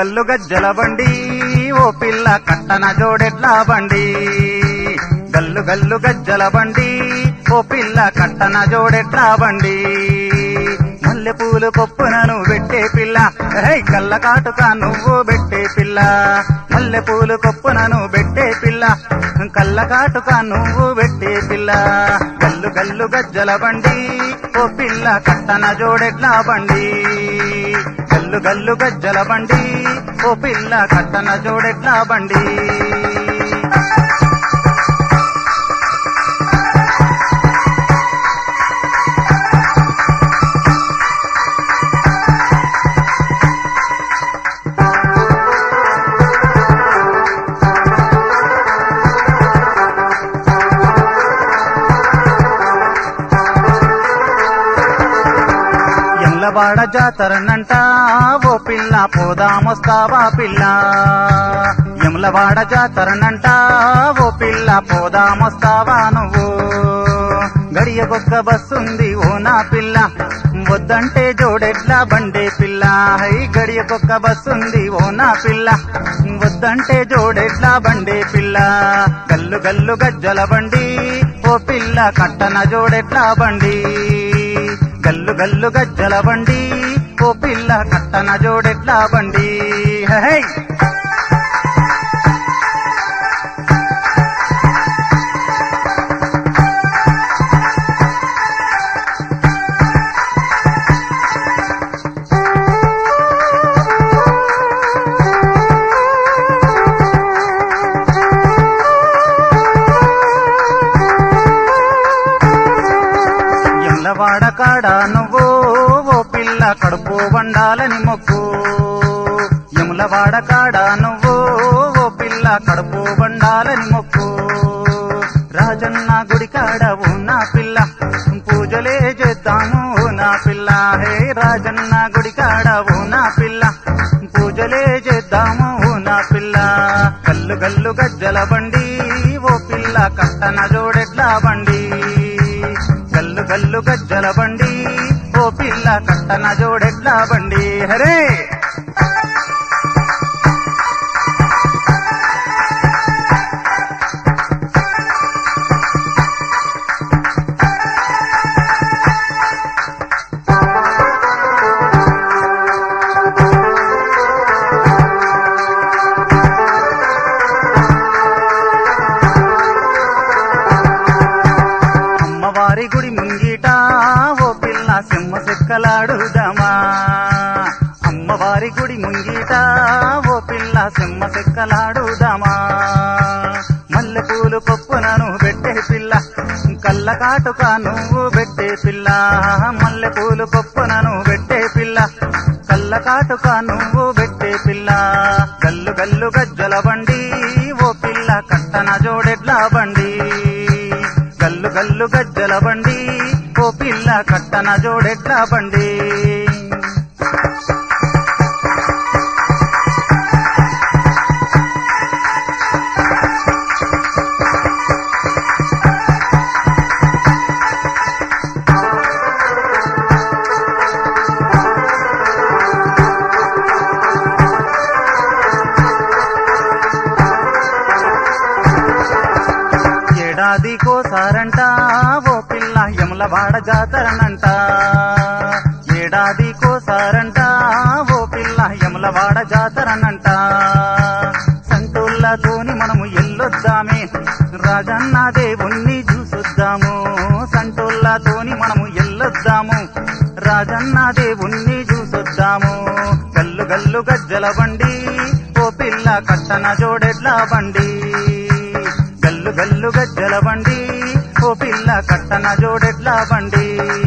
గల్లు గజ్జల బండి ఓ పిల్ల కట్టన జోడెడ్లా బండి గల్లు గల్లు గజ్జల బండి ఓ పిల్ల కట్టన జోడెడ్లా బండి మల్లె పూలు కొప్పునను పెట్టే పిల్ల హై కళ్ళ కాటుక నువ్వు పెట్టే పిల్ల మల్లె పూలు కొప్పునను పెట్టే పిల్ల కళ్ళ కాటుక నువ్వు పెట్టే పిల్ల గల్లు గల్లు గజ్జల బండి ఓ పిల్ల కట్టన జోడెడ్లా బండి గల్లు గల్లు గజ్జల బండి ఓ పిల్ల కట్టన జోడెడ్లా బండి ఎల్లవాడ జాతరనంట ఓ పిల్ల పోదామొస్తావా పిల్ల ఎమ్లవాడ జాతరనంట ఓ పిల్ల పోదామొస్తావా నువ్వు గడియకొక్క బస్సుంది ఓ నా పిల్ల వద్దంటే జోడెడ్ల బండే పిల్ల హై గడియకొక్క బస్సుంది ఓ నా పిల్ల వద్దంటే జోడెడ్ల బండే పిల్ల గల్లు గల్లు గజ్జల బండి ఓ పిల్ల కట్టన జోడెడ్ల బండి గల్లు గల్లు గజ్జల బండి ఓ పిల్ల కట్టన జోడెడ్ల బండి హై ఎల్లవాడ కాడ నువ్వు ఓ పిల్ల కడుపు వండాలని మొక్కు ఎములవాడ కాడ నువ్వు ఓ పిల్ల కడుపు వండాలని మొక్కు రాజన్న గుడి కాడ ఓ నా పిల్ల పూజలే చేద్దాము ఓ నా పిల్ల హే రాజన్న గుడి కాడ ఓ నా పిల్ల పూజలే చేద్దాము ఓ నా పిల్ల గల్లు గల్లు గజ్జల బండి ఓ పిల్ల కట్టన జోడెడ్ల బండి గల్లు గల్లు గజ్జల బండి ఓ పిల్ల కట్టన జోడెడ్ల బండి హరే అమ్మవారి గుడి ముంగిట ఓ పిల్ల సింహ సెక్కలాడుదామా అమ్మవారి గుడి ముంగిట ఓ పిల్ల సింహ సెక్కలాడుదామా మల్లె పూలు కొప్పునను పెట్టే పిల్ల కళ్ళ కాటుక నువ్వు పెట్టే పిల్ల మల్లె పూలు కొప్పునను పెట్టే పిల్ల కళ్ళ కాటుక నువ్వు పెట్టే పిల్ల గల్లు గల్లు గజ్జల బండి ఓ పిల్ల కట్టన జోడెడ్ల బండి గల్లు గల్లు గజ్జల బండి ఓ పిల్ల కట్టన జోడెడ్ల బండి ఏడాదికోసారంట ఓ పిల్ల యములవాడ జాతరనంట ఏడాదికోసారంట ఓ పిల్ల యములవాడ జాతరనంట సంతుల్లతోని మనము ఎల్లొద్దామే రాజన్న దేవుణ్ణి చూసొద్దాము సంతుల్లతోని మనము ఎల్లొద్దాము రాజన్న దేవుణ్ణి చూసొద్దాము గల్లు గల్లు గజ్జల బండి ఓ పిల్ల కట్టన జోడెడ్ల బండి గల్లు గల్లు గజ్జల బండి ఓ పిల్ల కట్టన జోడెడ్ల బండి